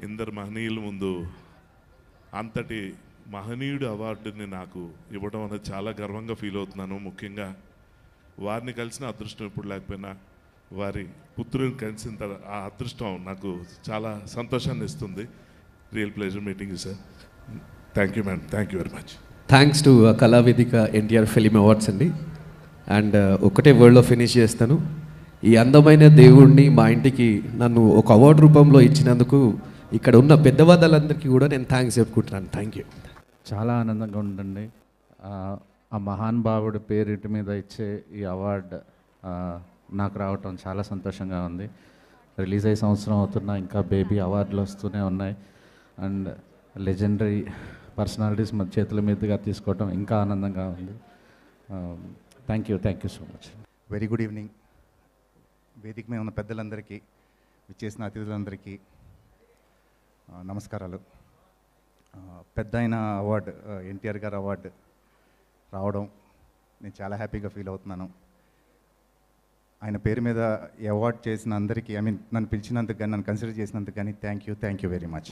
ఇందరు మహనీయుల ముందు అంతటి మహనీయుడు అవార్డుని నాకు ఇవ్వడం అనేది చాలా గర్వంగా ఫీల్ అవుతున్నాను ముఖ్యంగా వారిని కలిసిన అదృష్టం ఇప్పుడు లేకపోయినా వారి పుత్రుని కలిసిన తర్వా- ఆ అదృష్టం నాకు చాలా సంతోషాన్ని ఇస్తుంది real pleasure meeting sir thank you madam thank you very much thanks to Kalavedika NTR film awards అండి అండ్ ఒకటే వర్డ్లో ఫినిష్ చేస్తాను ఈ అందమైన దేవుణ్ణి మా ఇంటికి నన్ను ఒక అవార్డు రూపంలో ఇచ్చినందుకు ఇక్కడ ఉన్న పెద్దవాళ్ళందరికీ కూడా నేను థ్యాంక్స్ చెప్పుకుంటున్నాను థ్యాంక్ యూ చాలా ఆనందంగా ఉందండి ఆ, ఆ మహానుభావుడి పేరిటి మీద ఇచ్చే ఈ అవార్డ్ ఆ, నాకు రావటం చాలా సంతోషంగా ఉంది రిలీజ్ అయ్యే సంవత్సరం అవుతున్నా ఇంకా బేబీ అవార్డులు వస్తూనే ఉన్నాయి అండ్ లెజెండరీ పర్సనాలిటీస్ మన చేతుల మీదుగా తీసుకోవటం ఇంకా ఆనందంగా ఉంది thank you thank you so much very good evening వేదిక మీద ఉన్న పెద్దలందరికీ విచ్చేసిన అతిథులందరికీ ఆ, నమస్కారాలు ఆ, పెద్ద అయిన అవార్డు ఎన్టీఆర్ గారు అవార్డు రావడం నేను చాలా హ్యాపీగా ఫీల్ అవుతున్నాను ఆయన పేరు మీద ఈ అవార్డు చేసిన అందరికీ ఐ మీన్ నన్ను పిలిచినందుకు కానీ నన్ను కన్సిడర్ చేసినందుకు కానీ thank you thank you very much